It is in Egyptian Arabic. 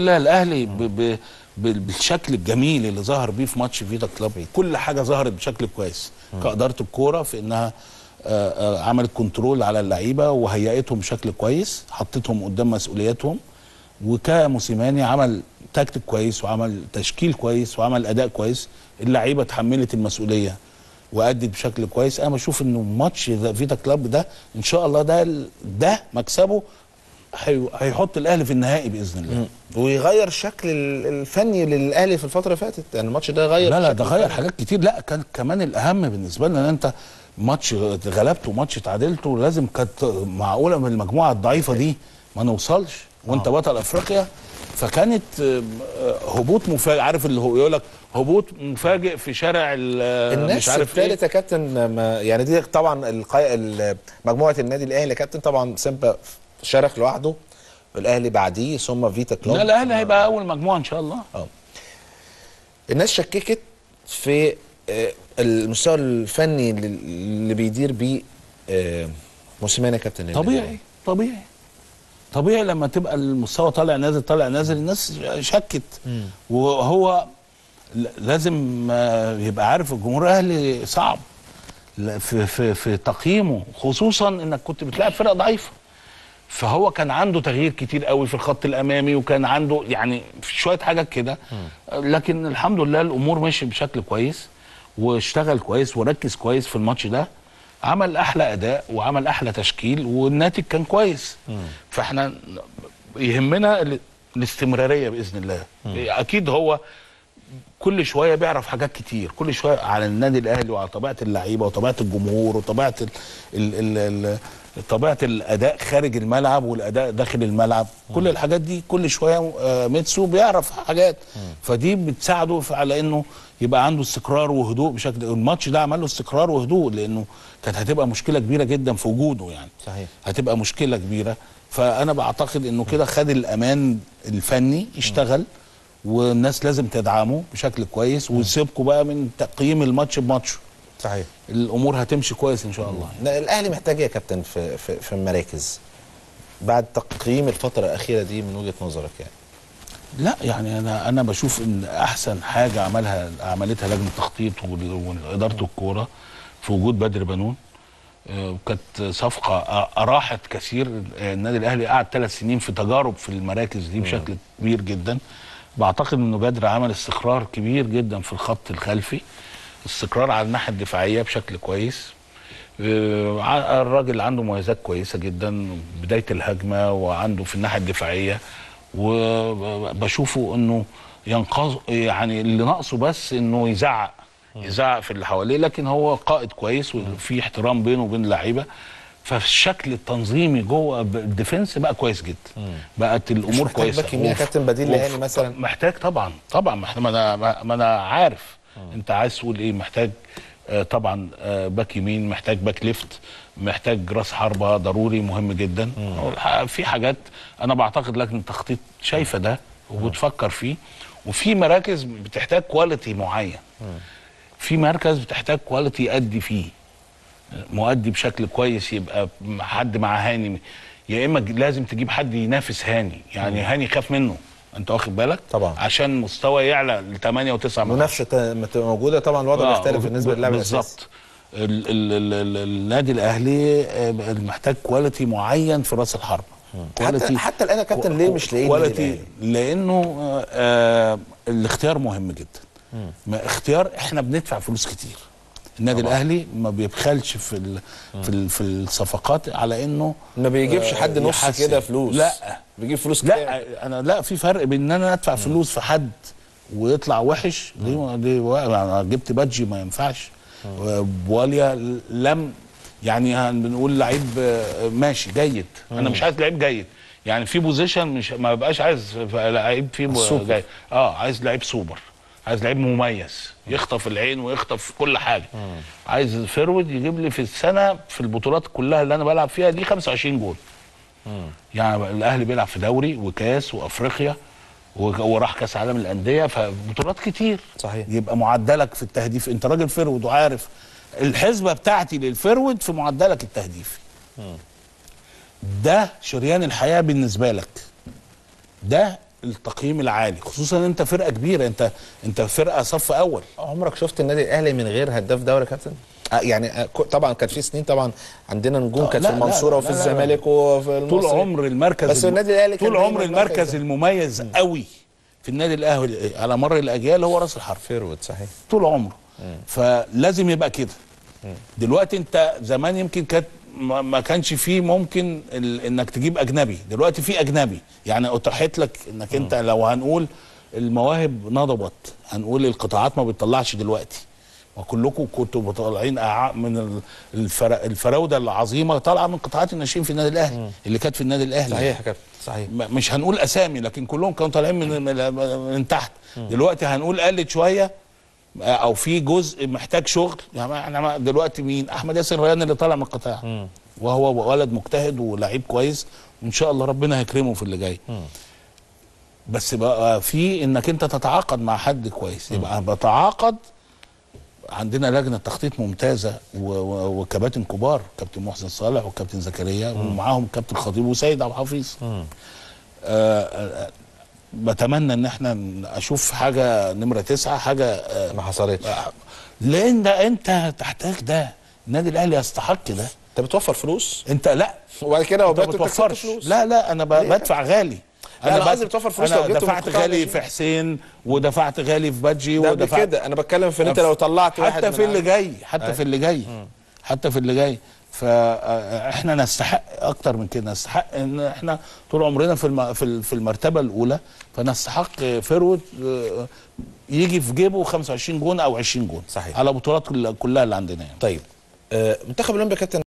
لله الاهلي ب ب ب- بالشكل الجميل اللي ظهر بيه في ماتش فيتا كلوب كل حاجه ظهرت بشكل كويس كاداره الكوره في انها آه، آه، عملت كنترول على اللعيبه وهيئتهم بشكل كويس حطتهم قدام مسؤولياتهم وكموسيماني عمل تكتيك كويس وعمل تشكيل كويس وعمل اداء كويس اللعيبه اتحملت المسؤوليه وادت بشكل كويس انا بشوف انه ماتش ذا فيتا كلاب ده ان شاء الله ده ده مكسبه هي- هيحط الاهلي في النهائي باذن الله ويغير الشكل ال- الفني للاهلي في الفتره اللي فاتت يعني الماتش ده غير لا لا الشكل ده غير الفني. حاجات كتير لا كان كمان الاهم بالنسبه لنا ان انت ماتش غلبته وماتش تعادلته لازم كانت معقوله من المجموعه الضعيفه دي ما نوصلش وانت بطل افريقيا فكانت آه، آه، هبوط مفاجئ عارف اللي هو يقول لك هبوط مفاجئ في شارع ال- آه، الناس مش عارف ايه الثالث يا كابتن ما يعني دي طبعا القي... ال- مجموعه النادي الاهلي يا كابتن طبعا سيمبا شارك لوحده الاهلي بعديه ثم فيتا كلوب لا الاهلي هيبقى اول مجموعه ان شاء الله الناس شككت في آه، المستوى الفني اللي- اللي بيدير بيه آه، موسيماني يا كابتن النادي طبيعي الأهلي. طبيعي طبيعي لما تبقى المستوى طالع نازل طالع نازل الناس شكت وهو ل- لازم آه، يبقى عارف الجمهور الاهلي صعب ل- في في في تقييمه خصوصا انك كنت بتلاعب فرق ضعيفه فهو كان عنده تغيير كتير قوي في الخط الامامي وكان عنده يعني في شويه حاجات كده لكن الحمد لله الامور مشي بشكل كويس واشتغل كويس وركز كويس في الماتش ده عمل احلى اداء وعمل احلى تشكيل والناتج كان كويس فاحنا يهمنا ال- الاستمراريه باذن الله اكيد هو كل شويه بيعرف حاجات كتير كل شويه على النادي الاهلي وعلى طبيعه اللعيبه وطبيعه الجمهور وطبيعه ال ال ال ال طبيعه الاداء خارج الملعب والاداء داخل الملعب كل الحاجات دي كل شويه آه، ميتسو بيعرف حاجات فدي بتساعده في- على انه يبقى عنده استقرار وهدوء بشكل الماتش ده عمل له استقرار وهدوء لانه كانت هتبقى مشكله كبيره جدا في وجوده يعني صحيح. هتبقى مشكله كبيره فانا بعتقد انه كده خد الامان الفني يشتغل والناس لازم تدعمه بشكل كويس ويسيبكوا بقى من تقييم الماتش بماتشه صحيح الامور هتمشي كويس ان شاء الله لا، الاهلي محتاج إيه يا كابتن في في, في المراكز بعد تقييم الفتره الاخيره دي من وجهه نظرك يعني لا يعني انا انا بشوف ان احسن حاجه عملها عملتها لجنه التخطيط وال- واداره الكوره في وجود بدر بنون آه، وكانت صفقه أ- اراحت كثير آه، النادي الاهلي قعد ثلاث سنين في تجارب في المراكز دي بشكل كبير جدا بعتقد انه بدر عمل استقرار كبير جدا في الخط الخلفي استقرار على الناحيه الدفاعيه بشكل كويس آه، ع- الراجل عنده مميزات كويسه جدا بدايه الهجمه وعنده في الناحيه الدفاعيه وبشوفه انه ينقذ يعني اللي ناقصه بس انه يزعق يزعق في اللي حواليه لكن هو قائد كويس وفي احترام بينه وبين اللعيبه فالشكل التنظيمي جوه ب- الديفنس بقى كويس جدا بقت الامور محتاج كويسه باك يمين يا وف- كابتن بديل وف- لهاني مثلا؟ محتاج طبعا طبعا ما إحنا- ما انا ما- ما انا عارف انت عايز تقول ايه محتاج آه طبعا آه باك يمين محتاج باك ليفت محتاج راس حربه ضروري مهم جدا والح- في حاجات انا بعتقد لجنه التخطيط شايفه ده وبتفكر فيه وفي مراكز بتحتاج كواليتي معين في مركز بتحتاج كواليتي يأدي فيه مؤدي بشكل كويس يبقى حد مع هاني يا اما ج- لازم تجيب حد ينافس هاني يعني هاني خاف منه انت واخد بالك طبعا. عشان مستوى يعلى ل 8 و9 المنافسه ت- ما تبقى موجوده طبعا الوضع بيختلف بالنسبه للاعب الاساسي بالظبط ال- ال- ال- ال- النادي الاهلي آه، محتاج كواليتي معين في راس الحربه حتى حتى الان يا كابتن ليه مش لاقيين النادي كواليتي الأهلي؟ لانه آه آه، الاختيار مهم جدا ما اختيار احنا بندفع فلوس كتير النادي الاهلي ما بيبخلش في ال في ال في الصفقات على انه ما بيجيبش آه، حد نص يحسن. كده فلوس لا بيجيب فلوس كتير لا انا لا في فرق بين ان انا ادفع فلوس في حد ويطلع وحش دي دي انا جبت بادجي ما ينفعش بواليا لم يعني هن- بنقول لعيب آه، ماشي جيد انا مش عايز لعيب جيد يعني في بوزيشن مش ما بقاش عايز لعيب فيه السوبر. جيد اه عايز لعيب سوبر عايز لعيب مميز يخطف العين ويخطف كل حاجه عايز فيرود يجيب لي في السنه في البطولات كلها اللي انا بلعب فيها دي 25 جول يعني الاهلي بيلعب في دوري وكاس وافريقيا و- وراح كاس عالم الانديه فبطولات كتير صحيح. يبقى معدلك في التهديف انت راجل فرود وعارف الحسبه بتاعتي للفرود في معدلك التهديفي ده شريان الحياه بالنسبه لك ده التقييم العالي خصوصا ان انت فرقه كبيره انت انت فرقه صف اول عمرك شفت النادي الاهلي من غير هداف دوري يا كابتن؟ آه يعني آه، ك- طبعا كان في سنين طبعا عندنا نجوم آه، كانت لا، في لا، المنصوره لا، وفي لا، لا، لا. الزمالك وفي المصري طول عمر المركز بس الم- النادي الاهلي كان طول دايماً عمر المركز مركز- المميز قوي في النادي الاهلي على مر الاجيال هو راس الحرب فيرود صحيح طول عمره فلازم يبقى كده دلوقتي انت زمان يمكن كانت ما ما كانش فيه ممكن ال- انك تجيب اجنبي دلوقتي في اجنبي يعني اتاحت لك انك انت لو هنقول المواهب نضبت هنقول القطاعات ما بتطلعش دلوقتي وكلكم كنتوا طالعين أع- من ال- الفرا- الفراوده العظيمه طالعه من قطاعات الناشئين في النادي الاهلي اللي كانت في النادي الاهلي صحيح يا كابتن صحيح م- مش هنقول اسامي لكن كلهم كانوا طالعين من من, من تحت دلوقتي هنقول قلت شويه آه، او في جزء محتاج شغل يعني احنا ما- دلوقتي مين احمد ياسر ريان اللي طالع من القطاع وهو ولد مجتهد ولعيب كويس وان شاء الله ربنا هيكرمه في اللي جاي بس بقى في انك انت تتعاقد مع حد كويس يبقى بتعاقد عندنا لجنه تخطيط ممتازه و- و- وكباتن كبار كابتن محسن صالح وكابتن زكريا ومعاهم كابتن خطيب وسيد عبد الحفيظ آه، آه، بتمنى ان احنا اشوف حاجه نمره تسعه حاجه آه، ما حصلتش لان ده انت تحتاج ده النادي الاهلي يستحق ده انت بتوفر فلوس انت لا وبعد كده انت وبقيت ما انت كسبت بتوفرش فلوس لا لا انا ب- ليه؟ بدفع غالي لا، أنا بد- قصدي بتوفر فلوس لو انا جبته من دفعت القطاع غالي الناشئين. في حسين ودفعت غالي في بادجي ده قبل ودفعت كده انا بتكلم في ان انت لو طلعت واحد حتى من في اللي عندك- جاي حتى في اللي جاي حتى في اللي جاي فاحنا نستحق اكتر من كده نستحق ان احنا طول عمرنا في الم- في ال- في المرتبه الاولى فنستحق فرود آه، يجي في جيبه 25 جون او 20 جون صحيح. على بطولات كل- كلها اللي عندنا يعني طيب آه، منتخب الاولمبي يا كابتن